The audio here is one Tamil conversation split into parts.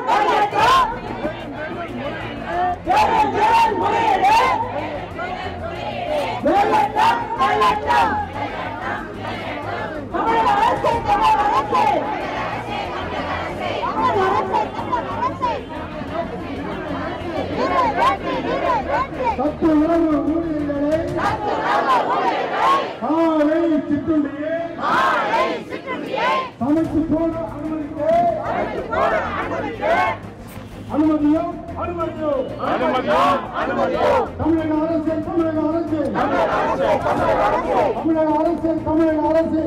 சத்து உணவு ஊழியர்களை காலை சிற்றுண்டியை சமைத்து போட அனுமதிக்க அனுமதியும் அனுமதியும் தமிழக அரசு தமிழக அரசு தமிழக அரசு தமிழக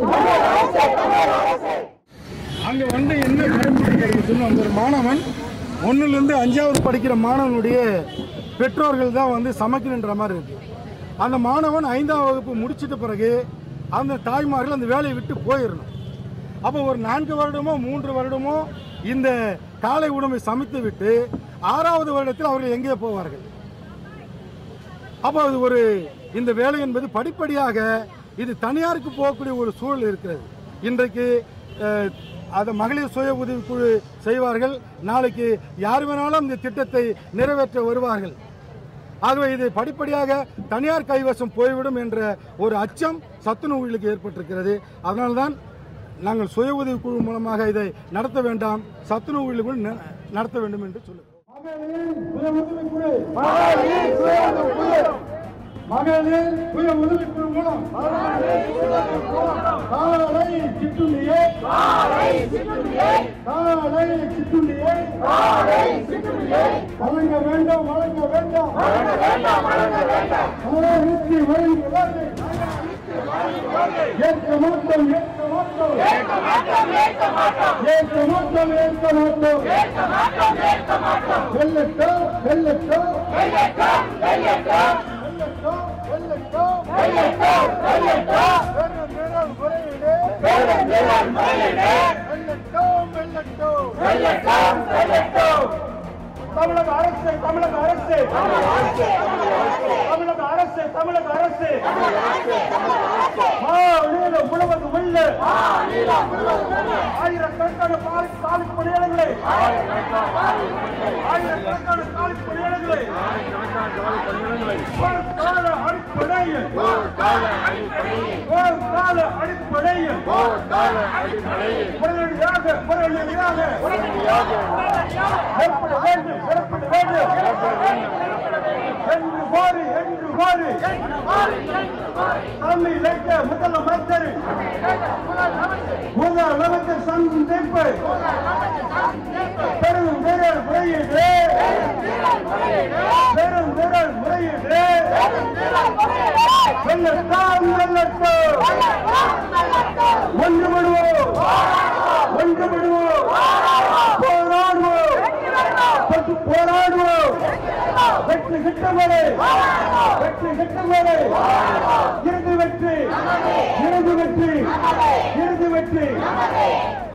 அரசு அங்க வந்து என்ன கடைபிடிக்கிறது சொன்ன ஒரு மாணவன் ஒன்னுலேருந்து அஞ்சாவது படிக்கிற மாணவனுடைய பெற்றோர்கள் தான் வந்து சமைக்கணுன்ற மாதிரி இருக்கு அந்த மாணவன் ஐந்தாம் வகுப்பு முடிச்சிட்ட பிறகு அந்த தாய்மார்கள் அந்த வேலையை விட்டு போயிடணும் அப்போ ஒரு நான்கு வருடமோ மூன்று வருடமோ இந்த காலை உணவை சமைத்து விட்டு ஆறாவது வருடத்தில் அவர்கள் எங்கே போவார்கள் அப்போ அது ஒரு இந்த வேலை என்பது படிப்படியாக இது தனியாருக்கு போகக்கூடிய ஒரு சூழல் இருக்கிறது இன்றைக்கு அஹ், அதை மகளிர் சுய உதவிக்குழு செய்வார்கள் நாளைக்கு யார் வேணாலும் இந்த திட்டத்தை நிறைவேற்ற வருவார்கள் ஆகவே இது படிப்படியாக தனியார் கைவசம் போய்விடும் என்ற ஒரு அச்சம் சத்துணவுகளுக்கு ஏற்பட்டிருக்கிறது அதனால்தான் நாங்கள் சுய உதவி குழு மூலமாக இதை நடத்த வேண்டாம் சத்துணவு நடத்த வேண்டும் என்று சொல்லுகிறோம் மகளிர் சுய உதவிக்குழு மூலம் காலை சிற்றுண்டியை காலை சிற்றுண்டியை வழங்க வேண்டும் வழங்க வேண்டாம் காலனிக்கு வழங்க வேண்டும் ஏற்க மாட்டோம் ஏற்க மாட்டோம் ஏற்க மாட்டோம் ஏற்க மாட்டோம் வெள்ளட்டோம் வெள்ளட்டோம் வெள்ளட்டோம் வெள்ளட்டோம் வெள்ளம் நிழல் முறையீடு வெள்ளட்டோம் வெள்ளட்டோம் தமிழக அரசு தமிழக அரசு தமிழக அரசு தமிழக அரசு மாநிலம் முழுவதும் உள்ள ஆயிரக்கணக்கான காலி காலி பணியாளர்களை ஆயிரக்கணக்கான காலி பணியாளர்களை ஒரு கால அடிப்படையில் ஒரு கால அடிப்படையில் உடனடியாக உடனடியாக ஏற்பட வேண்டும் ஏற்பட வேண்டும் என்று கோரி என்று கோரி தமிழக முதலமைச்சர் முதலமைச்சர் சந்திப்பு பெரும் வீரர் முறையீடு பெரும் வீரர் முறையீடு வெள்ளத்தான் வெள்ளத்தோம் ஒன்றுபடுவோம் ஒன்றுபடுவோம் போராடுவோம் பட்டு போராடுவோம் வெற்றி கிட்டவரை வெற்றி கிட்டவரை இறுதி வெற்றி இறுதி வெற்றி இறுதி வெற்றி